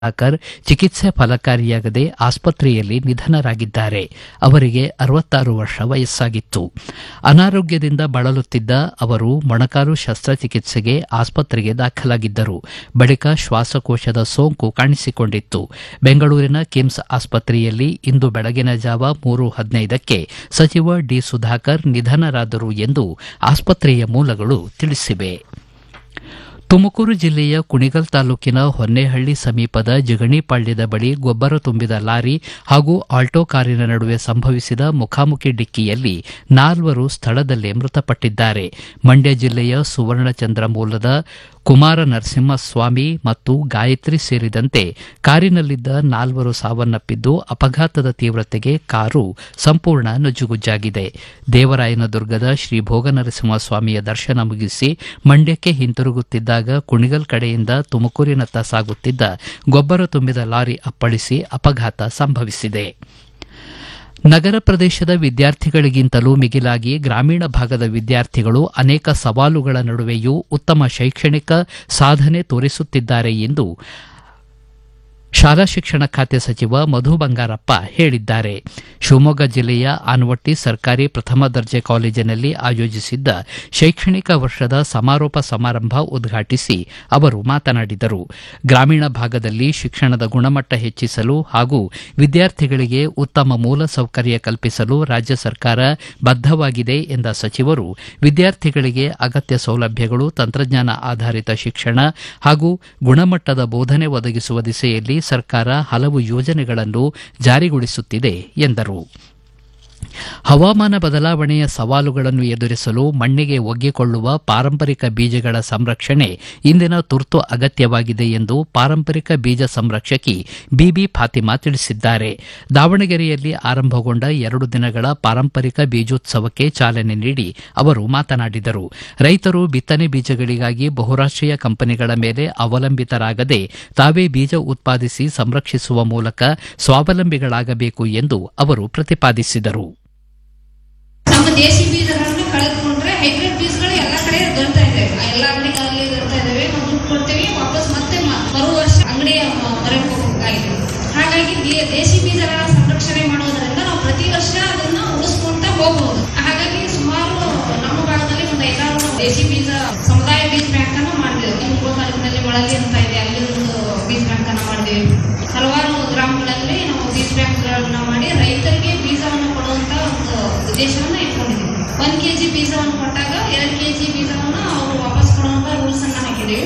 ಸುಧಾಕರ್ ಚಿಕಿತ್ಸೆ ಫಲಕಾರಿಯಾಗದೆ ಆಸ್ಪತ್ರೆಯಲ್ಲಿ ನಿಧನರಾಗಿದ್ದಾರೆ ಅವರಿಗೆ ಅರವತ್ತಾರು ವರ್ಷ ವಯಸ್ಸಾಗಿತ್ತು ಅನಾರೋಗ್ಯದಿಂದ ಬಳಲುತ್ತಿದ್ದ ಅವರು ಮೊಣಕಾಲು ಶಸ್ತ್ರಚಿಕಿತ್ಸೆಗೆ ಆಸ್ಪತ್ರೆಗೆ ದಾಖಲಾಗಿದ್ದರು ಬಳಿಕ ಶ್ವಾಸಕೋಶದ ಸೋಂಕು ಕಾಣಿಸಿಕೊಂಡಿತ್ತು ಬೆಂಗಳೂರಿನ ಕಿಮ್ಸ್ ಆಸ್ಪತ್ರೆಯಲ್ಲಿ ಇಂದು ಬೆಳಗಿನ ಜಾವ ಮೂರು ಹದಿನೈದಕ್ಕೆ ಸಚಿವ ಡಿ ಸುಧಾಕರ್ ನಿಧನರಾದರು ಎಂದು ಆಸ್ಪತ್ರೆಯ ಮೂಲಗಳು ತಿಳಿಸಿವೆ ತುಮಕೂರು ಜಿಲ್ಲೆಯ ಕುಣಿಗಲ್ ತಾಲೂಕಿನ ಹೊನ್ನೇಹಳ್ಳಿ ಸಮೀಪದ ಜಿಗಣಿಪಾಳ್ಯದ ಬಳಿ ಗೊಬ್ಬರ ತುಂಬಿದ ಲಾರಿ ಹಾಗೂ ಆಲ್ಟೋ ಕಾರಿನ ನಡುವೆ ಸಂಭವಿಸಿದ ಮುಖಾಮುಖಿ ಡಿಕ್ಕಿಯಲ್ಲಿ ನಾಲ್ವರು ಸ್ಥಳದಲ್ಲೇ ಮೃತಪಟ್ಟಿದ್ದಾರೆ ಮಂಡ್ಯ ಜಿಲ್ಲೆಯ ಸುವರ್ಣಚಂದ್ರ ಮೂಲದ ಕುಮಾರ ನರಸಿಂಹಸ್ವಾಮಿ ಮತ್ತು ಗಾಯತ್ರಿ ಸೇರಿದಂತೆ ಕಾರಿನಲ್ಲಿದ್ದ ನಾಲ್ವರು ಸಾವನ್ನಪ್ಪಿದ್ದು ಅಪಘಾತದ ತೀವ್ರತೆಗೆ ಕಾರು ಸಂಪೂರ್ಣ ನಜ್ಜುಗುಜ್ಜಾಗಿದೆ ದೇವರಾಯನದುರ್ಗದ ಶ್ರೀ ಭೋಗನರಸಿಂಹಸ್ವಾಮಿಯ ದರ್ಶನ ಮುಗಿಸಿ ಮಂಡ್ಯಕ್ಕೆ ಹಿಂತಿರುಗುತ್ತಿದ್ದಾಗ ಕುಣಿಗಲ್ ಕಡೆಯಿಂದ ತುಮಕೂರಿನತ್ತ ಸಾಗುತ್ತಿದ್ದ ಗೊಬ್ಬರ ತುಂಬಿದ ಲಾರಿ ಅಪ್ಪಳಿಸಿ ಅಪಘಾತ ಸಂಭವಿಸಿದೆ ನಗರ ಪ್ರದೇಶದ ವಿದ್ಯಾರ್ಥಿಗಳಿಗಿಂತಲೂ ಮಿಗಿಲಾಗಿ ಗ್ರಾಮೀಣ ಭಾಗದ ವಿದ್ಯಾರ್ಥಿಗಳು ಅನೇಕ ಸವಾಲುಗಳ ನಡುವೆಯೂ ಉತ್ತಮ ಶೈಕ್ಷಣಿಕ ಸಾಧನೆ ತೋರಿಸುತ್ತಿದ್ದಾರೆ ಎಂದು ಶಾಲಾ ಶಿಕ್ಷಣ ಖಾತೆ ಸಚಿವ ಮಧು ಬಂಗಾರಪ್ಪ ಹೇಳಿದ್ದಾರೆ ಶಿವಮೊಗ್ಗ ಜಿಲ್ಲೆಯ ಆನವಟ್ಟಿ ಸರ್ಕಾರಿ ಪ್ರಥಮ ದರ್ಜೆ ಕಾಲೇಜಿನಲ್ಲಿ ಆಯೋಜಿಸಿದ್ದ ಶೈಕ್ಷಣಿಕ ವರ್ಷದ ಸಮಾರೋಪ ಸಮಾರಂಭ ಉದ್ಘಾಟಿಸಿ ಅವರು ಮಾತನಾಡಿದರು ಗ್ರಾಮೀಣ ಭಾಗದಲ್ಲಿ ಶಿಕ್ಷಣದ ಗುಣಮಟ್ಟ ಹೆಚ್ಚಿಸಲು ಹಾಗೂ ವಿದ್ಯಾರ್ಥಿಗಳಿಗೆ ಉತ್ತಮ ಮೂಲ ಸೌಕರ್ಯ ಕಲ್ಪಿಸಲು ರಾಜ್ಯ ಸರ್ಕಾರ ಬದ್ದವಾಗಿದೆ ಎಂದ ಸಚಿವರು ವಿದ್ಯಾರ್ಥಿಗಳಿಗೆ ಅಗತ್ಯ ಸೌಲಭ್ಯಗಳು ತಂತ್ರಜ್ಞಾನ ಆಧಾರಿತ ಶಿಕ್ಷಣ ಹಾಗೂ ಗುಣಮಟ್ಟದ ಬೋಧನೆ ಒದಗಿಸುವ ದಿಸೆಯಲ್ಲಿ ಸರ್ಕಾರ ಹಲವು ಯೋಜನೆಗಳನ್ನು ಜಾರಿಗೊಳಿಸುತ್ತಿದೆ ಎಂದರು ಹವಾಮಾನ ಬದಲಾವಣೆಯ ಸವಾಲುಗಳನ್ನು ಎದುರಿಸಲು ಮಣ್ಣಿಗೆ ಒಗ್ಗಿಕೊಳ್ಳುವ ಪಾರಂಪರಿಕ ಬೀಜಗಳ ಸಂರಕ್ಷಣೆ ಇಂದಿನ ತುರ್ತು ಅಗತ್ಯವಾಗಿದೆ ಎಂದು ಪಾರಂಪರಿಕ ಬೀಜ ಸಂರಕ್ಷಕಿ ಬಿಬಿ ಫಾತಿಮಾ ತಿಳಿಸಿದ್ದಾರೆ ದಾವಣಗೆರೆಯಲ್ಲಿ ಆರಂಭಗೊಂಡ ಎರಡು ದಿನಗಳ ಪಾರಂಪರಿಕ ಬೀಜೋತ್ಸವಕ್ಕೆ ಚಾಲನೆ ನೀಡಿ ಅವರು ಮಾತನಾಡಿದರು ರೈತರು ಬಿತ್ತನೆ ಬೀಜಗಳಿಗಾಗಿ ಬಹುರಾಷ್ಟೀಯ ಕಂಪನಿಗಳ ಮೇಲೆ ಅವಲಂಬಿತರಾಗದೆ ತಾವೇ ಬೀಜ ಉತ್ಪಾದಿಸಿ ಸಂರಕ್ಷಿಸುವ ಮೂಲಕ ಸ್ವಾವಲಂಬಿಗಳಾಗಬೇಕು ಎಂದು ಅವರು ಪ್ರತಿಪಾದಿಸಿದರು ನಮ್ಮ ದೇಶಿ ಬೀಜಗಳನ್ನು ಕಳೆದುಕೊಂಡ್ರೆ ಹೈಬ್ರಿಡ್ ಬೀಜಗಳು ಎಲ್ಲ ಕಡೆ ದೊರೆತಾ ಇದೆ ಎಲ್ಲ ಅಂಗಡಿಗಳಲ್ಲಿ ದೊರೆತಾ ಇದಾವೆ ನಾವು ದುಡ್ಡು ಕೊಡ್ತೇವೆ ವಾಪಸ್ ಮತ್ತೆ ಮ- ಮರು ವರ್ಷ ಅಂಗಡಿಯ ಮ- ಮೊರೆಗೆ ಹೋಗಬೇಕಾಗಿದೆ ಹಾಗಾಗಿ ದೇ- ದೇಶಿ ಬೀಜಗಳ ಸಂರಕ್ಷಣೆ ಮಾಡೋದ್ರಿಂದ ನಾವು ಪ್ರತಿ ವರ್ಷ ಅದನ್ನ ಉಳಿಸ್ಕೊಂತ ಹೋಗಬಹುದು ಹಾಗಾಗಿ ಸುಮಾರು ನಮ್ಮ ಭಾಗದಲ್ಲಿ ಒಂದು ಐದಾರು ನಾವು ದೇಶಿ ಬೀಜ ಸಮುದಾಯ ಬೀಜ ಬ್ಯಾಂಕ್ ಅನ್ನು ಮಾಡಿದ್ದೇವೆ ನಿಮ್ಮ ತಾಲೂಕಿನಲ್ಲಿ ಮೊಳಲಿ ಅಂತ ಇದೆ ಅಲ್ಲಿ ಒಂದು ಬೀಜ ಬ್ಯಾಂಕ್ ಅನ್ನು ಮಾಡಿದ್ದೇವೆ ಹಲವಾರು ಗ್ರಾಮಗಳಲ್ಲಿ ನಾವು ಬೀಜ ಬ್ಯಾಂಕ್ಗಳನ್ನ ಮಾಡಿ ರೈತರಿಗೆ ಬೀಜವನ್ನು ಕೊಡುವಂತ ಒಂದು ಉದ್ದೇಶವನ್ನ ಇಟ್ಕೊಂಡಿದ್ದೀವಿ ಒಂದ್ ಕೆಜಿ ಬೀಜವನ್ನು ಕೊಟ್ಟಾಗ ಎರಡ್ ಕೆಜಿ ಬೀಜವನ್ನು ಅವರು ವಾಪಸ್ ಕೊಡುವಂತ ರೂಲ್ಸ್ ಅನ್ನ ಹಾಕಿದ್ದೀವಿ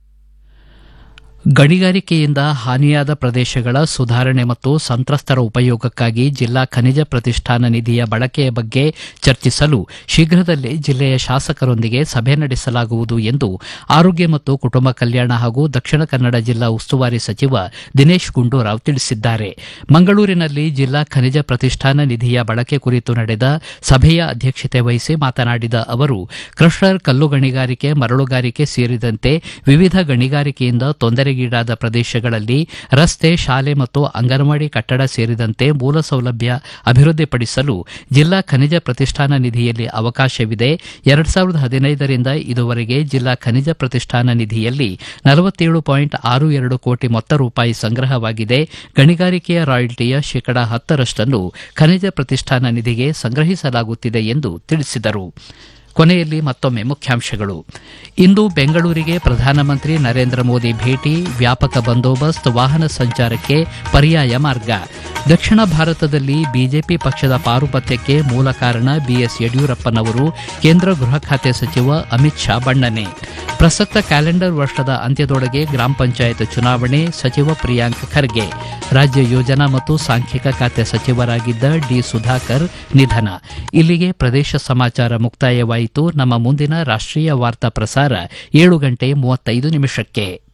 ಗಣಿಗಾರಿಕೆಯಿಂದ ಹಾನಿಯಾದ ಪ್ರದೇಶಗಳ ಸುಧಾರಣೆ ಮತ್ತು ಸಂತ್ರಸ್ತರ ಉಪಯೋಗಕ್ಕಾಗಿ ಜಿಲ್ಲಾ ಖನಿಜ ಪ್ರತಿಷ್ಠಾನ ನಿಧಿಯ ಬಳಕೆಯ ಬಗ್ಗೆ ಚರ್ಚಿಸಲು ಶೀಘ್ರದಲ್ಲೇ ಜಿಲ್ಲೆಯ ಶಾಸಕರೊಂದಿಗೆ ಸಭೆ ನಡೆಸಲಾಗುವುದು ಎಂದು ಆರೋಗ್ಯ ಮತ್ತು ಕುಟುಂಬ ಕಲ್ಯಾಣ ಹಾಗೂ ದಕ್ಷಿಣ ಕನ್ನಡ ಜಿಲ್ಲಾ ಉಸ್ತುವಾರಿ ಸಚಿವ ದಿನೇಶ್ ಗುಂಡೂರಾವ್ ತಿಳಿಸಿದ್ದಾರೆ ಮಂಗಳೂರಿನಲ್ಲಿ ಜಿಲ್ಲಾ ಖನಿಜ ಪ್ರತಿಷ್ಠಾನ ನಿಧಿಯ ಬಳಕೆ ಕುರಿತು ನಡೆದ ಸಭೆಯ ಅಧ್ಯಕ್ಷತೆ ವಹಿಸಿ ಮಾತನಾಡಿದ ಅವರು ಕ್ರಷರ್ ಕಲ್ಲು ಗಣಿಗಾರಿಕೆ ಮರಳುಗಾರಿಕೆ ಸೇರಿದಂತೆ ವಿವಿಧ ಗಣಿಗಾರಿಕೆಯಿಂದ ತೊಂದರೆಗೀಡಾದ ಪ್ರದೇಶಗಳಲ್ಲಿ ರಸ್ತೆ ಶಾಲೆ ಮತ್ತು ಅಂಗನವಾಡಿ ಕಟ್ಟಡ ಸೇರಿದಂತೆ ಮೂಲ ಸೌಲಭ್ಯ ಅಭಿವೃದ್ಧಿಪಡಿಸಲು ಜಿಲ್ಲಾ ಖನಿಜ ಪ್ರತಿಷ್ಠಾನ ನಿಧಿಯಲ್ಲಿ ಅವಕಾಶವಿದೆ ಎರಡ್ ಸಾವಿರದ ಹದಿನೈದರಿಂದ ಇದುವರೆಗೆ ಜಿಲ್ಲಾ ಖನಿಜ ಪ್ರತಿಷ್ಠಾನ ನಿಧಿಯಲ್ಲಿ ನಲವತ್ತೇಳು ಪಾಯಿಂಟ್ ಆರು ಎರಡು ಕೋಟಿ ಮೊತ್ತ ರೂಪಾಯಿ ಸಂಗ್ರಹವಾಗಿದೆ ಗಣಿಗಾರಿಕೆಯ ರಾಯಲ್ಟಿಯ ಶೇಕಡಾ ಹತ್ತರಷ್ಟನ್ನು ಖನಿಜ ಪ್ರತಿಷ್ಠಾನ ನಿಧಿಗೆ ಸಂಗ್ರಹಿಸಲಾಗುತ್ತಿದೆ ಎಂದು ತಿಳಿಸಿದರು ಕೊನೆಯಲ್ಲಿ ಮತ್ತೊಮ್ಮೆ ಮುಖ್ಯಾಂಶಗಳು ಇಂದು ಬೆಂಗಳೂರಿಗೆ ಪ್ರಧಾನಮಂತ್ರಿ ನರೇಂದ್ರ ಮೋದಿ ಭೇಟಿ ವ್ಯಾಪಕ ಬಂದೋಬಸ್ತ್ ವಾಹನ ಸಂಚಾರಕ್ಕೆ ಪರ್ಯಾಯ ಮಾರ್ಗ ದಕ್ಷಿಣ ಭಾರತದಲ್ಲಿ ಬಿಜೆಪಿ ಪಕ್ಷದ ಪಾರುಪತ್ಯಕ್ಕೆ ಮೂಲ ಕಾರಣ ಬಿಎಸ್ ಯಡಿಯೂರಪ್ಪನವರು ಕೇಂದ್ರ ಗೃಹ ಖಾತೆ ಸಚಿವ ಅಮಿತ್ ಶಾ ಬಣ್ಣನೆ ಪ್ರಸಕ್ತ ಕ್ಯಾಲೆಂಡರ್ ವರ್ಷದ ಅಂತ್ಯದೊಳಗೆ ಗ್ರಾಮ ಪಂಚಾಯತ್ ಚುನಾವಣೆ ಸಚಿವ ಪ್ರಿಯಾಂಕ್ ಖರ್ಗೆ ರಾಜ್ಯ ಯೋಜನಾ ಮತ್ತು ಸಾಂಖ್ಯಿಕ ಖಾತೆ ಸಚಿವರಾಗಿದ್ದ ಡಿ ಸುಧಾಕರ್ ನಿಧನ ಇಲ್ಲಿಗೆ ಪ್ರದೇಶ ಸಮಾಚಾರ ಮುಕ್ತಾಯವಾಯಿತು ನಮ್ಮ ಮುಂದಿನ ರಾಷ್ಟೀಯ ವಾರ್ತಾ ಪ್ರಸಾರ ಏಳು ಗಂಟೆ ಮೂವತ್ತೈದು ನಿಮಿಷಕ್ಕೆ